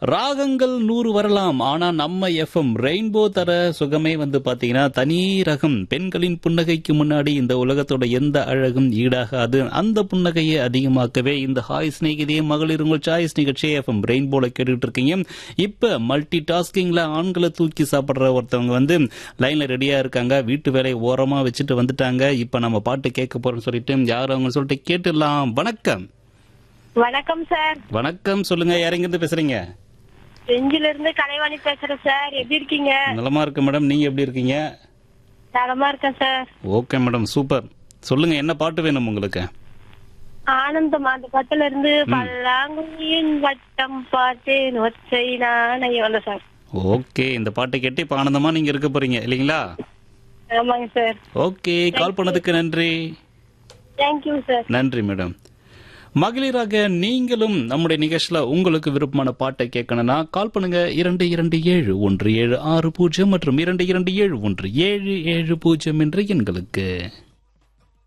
ராகங்கள் நூறு வரலாம் ஆனா நம்ம எஃப்எம் ரெயின்போ தர சுகமே வந்து பாத்தீங்கன்னா தனி ரகம் பெண்களின் புன்னகைக்கு முன்னாடி இந்த உலகத்தோட எந்த அழகும் ஈடாகாது அந்த புன்னகையை அதிகமாக்கவே இந்த ஹாய் ஸ்நேகிதே மகளிர் உங்கள் சாய்ஸ் நிகழ்ச்சி எஃப்எம் ரெயின்போல கேட்டுட்டு இருக்கீங்க இப்ப மல்டி டாஸ்கிங்ல ஆண்களை தூக்கி சாப்பிடுற ஒருத்தவங்க வந்து லைன்ல ரெடியா இருக்காங்க வீட்டு வேலையை ஓரமா வச்சுட்டு வந்துட்டாங்க இப்ப நம்ம பாட்டு கேட்க போறோம்னு சொல்லிட்டு யார் அவங்க சொல்லிட்டு கேட்டுடலாம் வணக்கம் வணக்கம் சார் வணக்கம் சொல்லுங்க யாரெங்கிருந்து பேசுறீங்க செஞ்சில இருந்து கலைவாணி பேசுறேன் சார் எப்படி இருக்கீங்க நலமா இருக்கு மேடம் நீங்க எப்படி இருக்கீங்க நலமா இருக்கேன் சார் ஓகே மேடம் சூப்பர் சொல்லுங்க என்ன பாட்டு வேணும் உங்களுக்கு ஆனந்தம் அந்த பத்துல இருந்து பல்லாங்குழியின் வட்டம் பார்த்தேன் ஒற்றை நாணை வந்த சார் ஓகே இந்த பாட்டை கேட்டு இப்ப ஆனந்தமா நீங்க இருக்க போறீங்க இல்லைங்களா ஆமாங்க சார் ஓகே கால் பண்ணதுக்கு நன்றி தேங்க்யூ சார் நன்றி மேடம் மகளிராக நீங்களும் நம்முடைய நிகழ்ச்சியில உங்களுக்கு விருப்பமான பாட்டை கேட்கணும்னா கால் பண்ணுங்க இரண்டு இரண்டு ஏழு ஒன்று ஏழு ஆறு பூஜ்ஜியம் மற்றும் இரண்டு இரண்டு ஏழு ஒன்று ஏழு ஏழு பூஜ்ஜியம் என்ற எண்களுக்கு